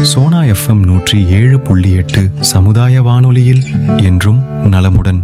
Sona FM நூற்றி ஏழு புள்ளி எட்டு சமுதாய வானொலியில் என்றும் நலமுடன்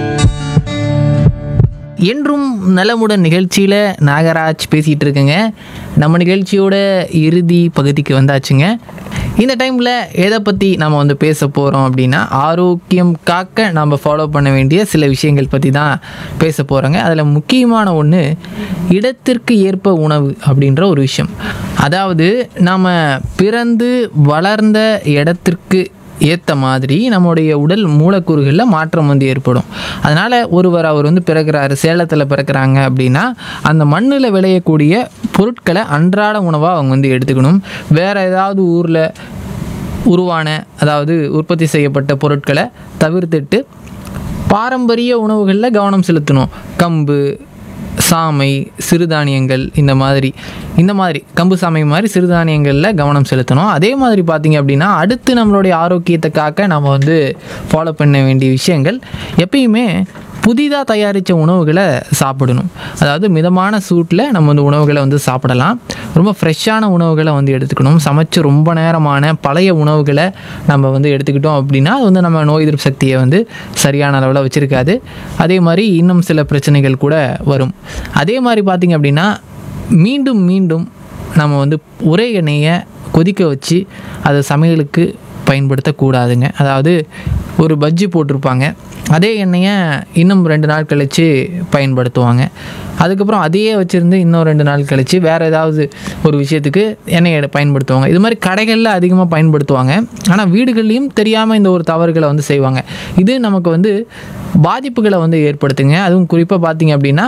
என்றும் நலமுடன் நிகழ்ச்சியில் நாகராஜ் பேசிகிட்டு இருக்குங்க நம்ம நிகழ்ச்சியோட இறுதி பகுதிக்கு வந்தாச்சுங்க இந்த டைமில் எதை பற்றி நம்ம வந்து பேச போகிறோம் அப்படின்னா ஆரோக்கியம் காக்க நம்ம ஃபாலோ பண்ண வேண்டிய சில விஷயங்கள் பற்றி தான் பேச போகிறோங்க அதில் முக்கியமான ஒன்று இடத்திற்கு ஏற்ப உணவு அப்படின்ற ஒரு விஷயம் அதாவது நம்ம பிறந்து வளர்ந்த இடத்திற்கு ஏற்ற மாதிரி நம்முடைய உடல் மூலக்கூறுகளில் மாற்றம் வந்து ஏற்படும் அதனால் ஒருவர் அவர் வந்து பிறக்கிறாரு சேலத்தில் பிறக்கிறாங்க அப்படின்னா அந்த மண்ணில் விளையக்கூடிய பொருட்களை அன்றாட உணவாக அவங்க வந்து எடுத்துக்கணும் வேறு ஏதாவது ஊரில் உருவான அதாவது உற்பத்தி செய்யப்பட்ட பொருட்களை தவிர்த்துட்டு பாரம்பரிய உணவுகளில் கவனம் செலுத்தணும் கம்பு சாமை சிறுதானியங்கள் இந்த மாதிரி இந்த மாதிரி கம்பு சாமை மாதிரி சிறுதானியங்களில் கவனம் செலுத்தணும் அதே மாதிரி பார்த்தீங்க அப்படின்னா அடுத்து நம்மளுடைய ஆரோக்கியத்தை காக்க நம்ம வந்து ஃபாலோ பண்ண வேண்டிய விஷயங்கள் எப்பயுமே புதிதாக தயாரித்த உணவுகளை சாப்பிடணும் அதாவது மிதமான சூட்டில் நம்ம வந்து உணவுகளை வந்து சாப்பிடலாம் ரொம்ப ஃப்ரெஷ்ஷான உணவுகளை வந்து எடுத்துக்கணும் சமைச்சு ரொம்ப நேரமான பழைய உணவுகளை நம்ம வந்து எடுத்துக்கிட்டோம் அப்படின்னா அது வந்து நம்ம நோய் எதிர்ப்பு சக்தியை வந்து சரியான அளவில் வச்சுருக்காது அதே மாதிரி இன்னும் சில பிரச்சனைகள் கூட வரும் அதே மாதிரி பார்த்திங்க அப்படின்னா மீண்டும் மீண்டும் நம்ம வந்து ஒரே எண்ணெயை கொதிக்க வச்சு அதை சமையலுக்கு பயன்படுத்தக்கூடாதுங்க அதாவது ஒரு பஜ்ஜி போட்டிருப்பாங்க அதே எண்ணெயை இன்னும் ரெண்டு நாள் கழித்து பயன்படுத்துவாங்க அதுக்கப்புறம் அதையே வச்சுருந்து இன்னும் ரெண்டு நாள் கழித்து வேறு ஏதாவது ஒரு விஷயத்துக்கு எண்ணெயை பயன்படுத்துவாங்க இது மாதிரி கடைகளில் அதிகமாக பயன்படுத்துவாங்க ஆனால் வீடுகள்லையும் தெரியாமல் இந்த ஒரு தவறுகளை வந்து செய்வாங்க இது நமக்கு வந்து பாதிப்புகளை வந்து ஏற்படுத்துங்க அதுவும் குறிப்பாக பார்த்தீங்க அப்படின்னா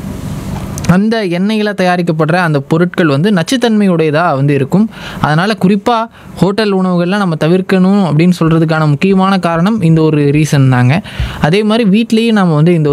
அந்த எண்ணெயில் தயாரிக்கப்படுற அந்த பொருட்கள் வந்து நச்சுத்தன்மையுடையதாக வந்து இருக்கும் அதனால் குறிப்பாக ஹோட்டல் உணவுகள்லாம் நம்ம தவிர்க்கணும் அப்படின்னு சொல்கிறதுக்கான முக்கியமான காரணம் இந்த ஒரு ரீசன் தாங்க அதே மாதிரி வீட்லேயும் நம்ம வந்து இந்த ஒரு